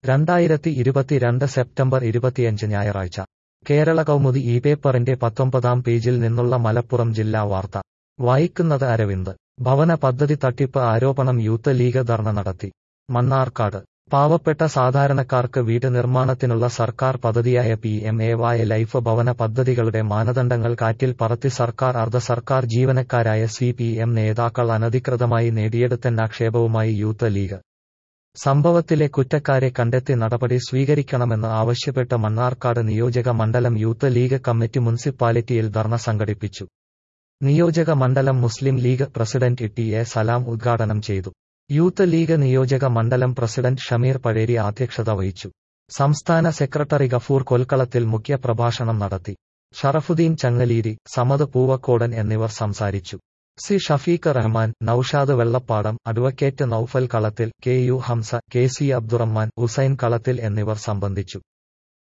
രണ്ടായിരത്തി ഇരുപത്തിരണ്ട് സെപ്റ്റംബർ ഇരുപത്തിയഞ്ച് ഞായറാഴ്ച കേരള കൗമുദി ഈ പേപ്പറിന്റെ പത്തൊമ്പതാം പേജിൽ നിന്നുള്ള മലപ്പുറം ജില്ലാ വാർത്ത വായിക്കുന്നത് അരവിന്ദ് ഭവന പദ്ധതി തട്ടിപ്പ് ആരോപണം യൂത്ത് ലീഗ് ധർണ നടത്തി മണ്ണാർക്കാട് പാവപ്പെട്ട സാധാരണക്കാർക്ക് വീട് നിർമ്മാണത്തിനുള്ള സർക്കാർ പദ്ധതിയായ P M A Y life ഭവന പദ്ധതികളുടെ മാനദണ്ഡങ്ങൾ കാറ്റിൽ പറത്തി സർക്കാർ അർദ്ധ സർക്കാർ ജീവനക്കാരായ സി പി എം നേതാക്കൾ അനധികൃതമായി നേടിയെടുത്തെന്നാക്ഷേപവുമായി യൂത്ത് ലീഗ് സംഭവത്തിലെ കുറ്റക്കാരെ കണ്ടെത്തി നടപടി സ്വീകരിക്കണമെന്ന് ആവശ്യപ്പെട്ട് മണ്ണാർക്കാട് നിയോജക മണ്ഡലം യൂത്ത് ലീഗ് കമ്മിറ്റി മുനിസിപ്പാലിറ്റിയിൽ ധർണ സംഘടിപ്പിച്ചു നിയോജക മണ്ഡലം Muslim League president T A Salam ഉദ്ഘാടനം ചെയ്തു യൂത്ത് ലീഗ് നിയോജക മണ്ഡലം പ്രസിഡന്റ് ഷമീർ പഴേരി അധ്യക്ഷത വഹിച്ചു സംസ്ഥാന സെക്രട്ടറി ഗഫൂർ കൊൽക്കളത്തിൽ മുഖ്യപ്രഭാഷണം നടത്തി ഷറഫുദ്ദീൻ ചങ്ങലീരി സമദ് പൂവക്കോടൻ എന്നിവർ സംസാരിച്ചു C Shafeeq Rahman Naushad Vellappadam advocate Naufal Kalathil K U Hamsa K C Abdurahman Hussain Kalathil എന്നിവർ സംബന്ധിച്ചു